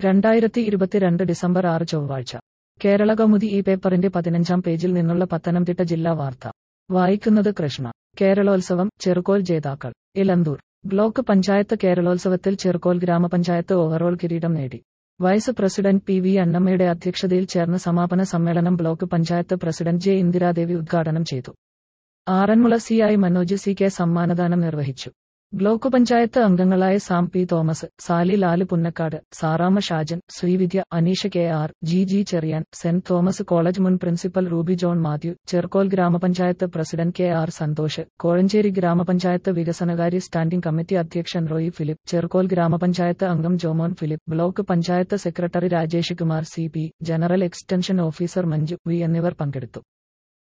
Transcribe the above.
രണ്ടായിരത്തി ഇരുപത്തിരണ്ട് ഡിസംബർ ആറ് ചൊവ്വാഴ്ച കേരള കൗമുദി ഈ പേപ്പറിന്റെ പതിനഞ്ചാം പേജിൽ നിന്നുള്ള പത്തനംതിട്ട ജില്ലാ വാർത്ത വായിക്കുന്നത് കൃഷ്ണ കേരളോത്സവം ചെറുകോൽ ജേതാക്കൾ ഇലന്തൂർ ബ്ലോക്ക് പഞ്ചായത്ത് കേരളോത്സവത്തിൽ ചെറുകോൽ ഗ്രാമപഞ്ചായത്ത് ഓവറോൾ കിരീടം നേടി വൈസ് പ്രസിഡന്റ് പി വി അന്നമ്മയുടെ അധ്യക്ഷതയിൽ ചേർന്ന സമാപന സമ്മേളനം block panchayat president J Indiradevi ഉദ്ഘാടനം ചെയ്തു Aranmula C I Manoj C K സമ്മാനദാനം നിർവഹിച്ചു ബ്ലോക്ക് പഞ്ചായത്ത് അംഗങ്ങളായ Sam P Thomas Sally Lal Punnakkad Sarama Shajan Srividya Aneesha K R G G Cherian saint Thomas college മുൻ പ്രിൻസിപ്പൽ റൂബി ജോൺ മാത്യു ചെർക്കോൽ ഗ്രാമപഞ്ചായത്ത് president K R Santhosh Kozhencherry ഗ്രാമപഞ്ചായത്ത് വികസനകാര്യ സ്റ്റാൻഡിംഗ് കമ്മിറ്റി അധ്യക്ഷൻ റോയി ഫിലിപ്പ് ചെർക്കോൽ ഗ്രാമപഞ്ചായത്ത് അംഗം Jomon Philip block panchayat secretary Rajesh Kumar C P general extension officer Manju V എന്നിവർ പങ്കെടുത്തു